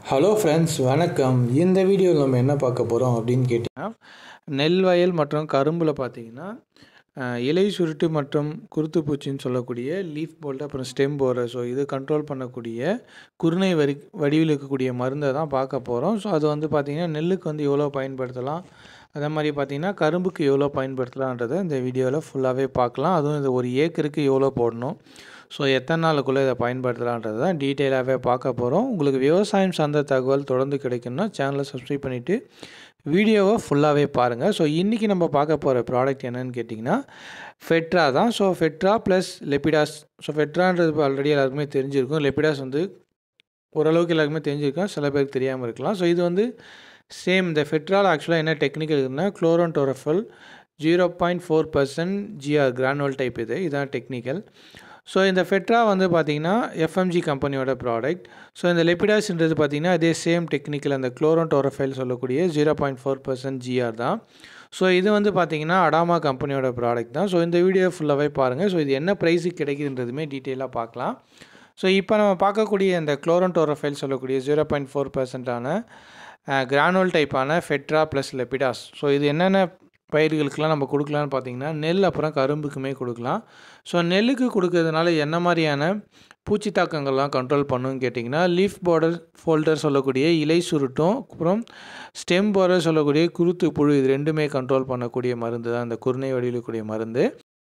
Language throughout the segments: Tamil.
ஹலோ ஃப்ரெண்ட்ஸ் வணக்கம் இந்த வீடியோவில் நம்ம என்ன பார்க்க போகிறோம் அப்படின்னு கேட்டிங்கன்னா நெல் வயல் மற்றும் கரும்பில் பார்த்தீங்கன்னா அஹ், இலை சுருட்டு மற்றும் குருத்துப்பூச்சின்னு சொல்லக்கூடிய லீஃப் போல்ட் அப்புறம் ஸ்டெம் போர ஸோ இது கண்ட்ரோல் பண்ணக்கூடிய குருணை வரி வடிவில் இருக்கக்கூடிய மருந்தை தான் பார்க்க போகிறோம் ஸோ அது வந்து பார்த்திங்கன்னா நெல்லுக்கு வந்து எவ்வளோ பயன்படுத்தலாம் அதே மாதிரி பார்த்திங்கன்னா கரும்புக்கு எவ்வளோ பயன்படுத்தலான்றதை இந்த வீடியோவில் ஃபுல்லாகவே பார்க்கலாம் அதுவும் இது ஒரு ஏக்கருக்கு எவ்வளோ போடணும் ஸோ எத்தனை நாளுக்குள்ளே இதை பயன்படுத்தலான்றது தான் டீட்டெயிலாகவே பார்க்க போகிறோம் உங்களுக்கு விவசாயம் சார்ந்த தகவல் தொடர்ந்து கிடைக்கும்னா சேனலை சப்ஸ்கிரைப் பண்ணிவிட்டு வீடியோவை ஃபுல்லாகவே பாருங்கள் ஸோ இன்றைக்கி நம்ம பார்க்க போகிற ப்ராடக்ட் என்னன்னு கேட்டிங்கன்னா ஃபெட்ரா தான் ஸோ ஃபெட்ரா ப்ளஸ் லெப்பிடாஸ் ஸோ ஃபெட்ரான்றது இப்போ ஆல்ரெடி எல்லாருக்குமே தெரிஞ்சிருக்கும் லெப்பிடாஸ் வந்து ஓரளவுக்கு எல்லாருக்குமே தெரிஞ்சிருக்கும் சில பேருக்கு தெரியாமல் இருக்கலாம் ஸோ இது வந்து சேம் இந்த ஃபெட்ரால் ஆக்சுவலாக என்ன டெக்னிக்கல் இருக்குன்னா chlorantraniliprole zero point four percent GR granule type இது இதான் டெக்னிக்கல் ஸோ இந்த ஃபெட்ரா வந்து பார்த்திங்கன்னா எஃப்எம்ஜி கம்பெனியோட ப்ராடக்ட் ஸோ இந்த லெப்பிடாஸ்ன்றது பார்த்திங்கன்னா அதே சேம் டெக்னிக்கல் அந்த குளோரோன் டோரஃபைல் சொல்லக்கூடிய zero point four percent GR தான் ஸோ இது வந்து பார்த்திங்கன்னா அடாமா கம்பெனியோட ப்ராடக்ட் தான் ஸோ இந்த வீடியோ ஃபுல்லாகவே பாருங்கள் ஸோ இது என்ன ப்ரைஸுக்கு கிடைக்குதுன்றதுமே டீட்டெயிலாக பார்க்கலாம் ஸோ இப்போ நம்ம பார்க்கக்கூடிய இந்த குளோரோன் டோரஃபைல் சொல்லக்கூடிய ஜீரோ பாயிண்ட் ஃபோர் பர்சன்டான கிரானுவல் டைப்பான ஃபெட்ரா ப்ளஸ் லெப்பிடாஸ் ஸோ இது என்னென்ன பயிர்களுக்கெலாம் நம்ம கொடுக்கலான்னு பார்த்தீங்கன்னா நெல் அப்புறம் கரும்புக்குமே கொடுக்கலாம் ஸோ நெல்லுக்கு கொடுக்கறதுனால என்ன மாதிரியான பூச்சி தாக்கங்கள்லாம் கண்ட்ரோல் பண்ணுன்னு கேட்டிங்கன்னா லீஃப் பார்டர் ஃபோல்டர் சொல்லக்கூடிய இலை சுருட்டும் அப்புறம் ஸ்டெம் பார்டர் சொல்லக்கூடிய குருத்து புழு இது ரெண்டுமே கண்ட்ரோல் பண்ணக்கூடிய மருந்து தான் இந்த குருணை வடிவிலக்கூடிய மருந்து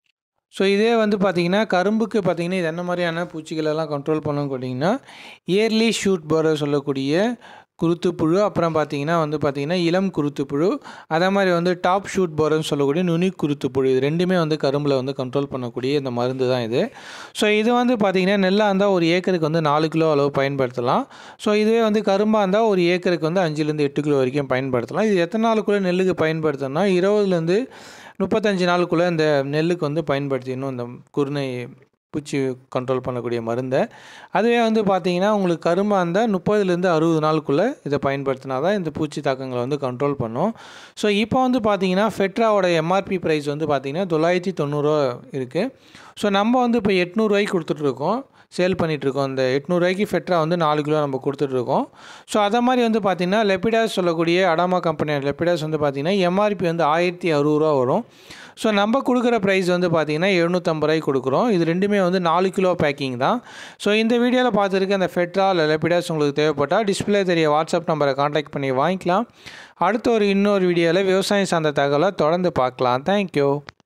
ஸோ இதே வந்து பார்த்திங்கன்னா கரும்புக்கு பார்த்திங்கன்னா இது என்ன மாதிரியான பூச்சிகளெல்லாம் கண்ட்ரோல் பண்ணணும்னு கேட்டிங்கன்னா இயர்லி ஷூட் பார்டர் சொல்லக்கூடிய குருத்துப்புழு அப்புறம் பார்த்தீங்கன்னா வந்து பார்த்திங்கன்னா இளம் குருத்துப்புழு அதே மாதிரி வந்து டாப் ஷூட் போரன்னு சொல்லக்கூடிய நுனி குருத்துப்புழு இது ரெண்டுமே வந்து கரும்பில் வந்து கண்ட்ரோல் பண்ணக்கூடிய இந்த மருந்து தான் இது ஸோ இது வந்து பார்த்திங்கன்னா நெல்லாக இருந்தால் ஒரு ஏக்கருக்கு வந்து நாலு கிலோ அளவு பயன்படுத்தலாம் ஸோ இதுவே வந்து கரும்பாக இருந்தால் ஒரு ஏக்கருக்கு வந்து அஞ்சுலேருந்து எட்டு கிலோ வரைக்கும் பயன்படுத்தலாம் இது எத்தனை நாளுக்குள்ளே நெல்லுக்கு பயன்படுத்தணும்னா இருபதுலேருந்து முப்பத்தஞ்சு நாளுக்குள்ளே இந்த நெல்லுக்கு வந்து பயன்படுத்திடணும் இந்த குருணை பூச்சி கண்ட்ரோல் பண்ணக்கூடிய மருந்தை அதுவே வந்து பார்த்தீங்கன்னா உங்களுக்கு கரும்பாக இருந்தால் முப்பதுலேருந்து அறுபது நாளுக்குள்ளே இதை பயன்படுத்தினா தான் இந்த பூச்சி தாக்கங்களை வந்து கண்ட்ரோல் பண்ணும் ஸோ இப்போ வந்து பார்த்தீங்கன்னா ஃபெட்ராவோட எம்ஆர்பி ப்ரைஸ் வந்து பார்த்தீங்கன்னா தொள்ளாயிரத்தி தொண்ணூறுரூவா இருக்குது ஸோ நம்ம வந்து இப்போ எட்நூறுவாய்க்கு கொடுத்துட்ருக்கோம் சேல் பண்ணிகிட்ருக்கோம் இந்த எட்நூறுவாய்க்கு ஃபெட்ரா வந்து நாலு கிலோ நம்ம கொடுத்துட்ருக்கோம் ஸோ அதை மாதிரி வந்து பார்த்திங்கன்னா லெப்பிடாஸ் சொல்லக்கூடிய அடாமா கம்பெனி லெப்பிடாஸ் வந்து பார்த்திங்கன்னா எம்ஆர்பி வந்து ஆயிரத்தி அறுபதுரூவா வரும் ஸோ நம்ம கொடுக்குற ப்ரைஸ் வந்து பார்த்திங்கன்னா எழுநூற்றம்பது ரூபாய்க்கு கொடுக்குறோம் இது ரெண்டுமே வந்து நாலு கிலோ பேக்கிங் தான் ஸோ இந்த வீடியோவில் பார்த்துருக்க அந்த ஃபெட்ரா இல்லை லெப்பிடாஸ் உங்களுக்கு தேவைப்பட்டால் டிஸ்பிளே தெரிய வாட்ஸ்அப் நம்பரை காண்டாக்ட் பண்ணி வாங்கிக்கலாம் அடுத்த ஒரு இன்னொரு வீடியோவில் விவசாயம் சார்ந்த தகவலை தொடர்ந்து பார்க்கலாம் தேங்க்யூ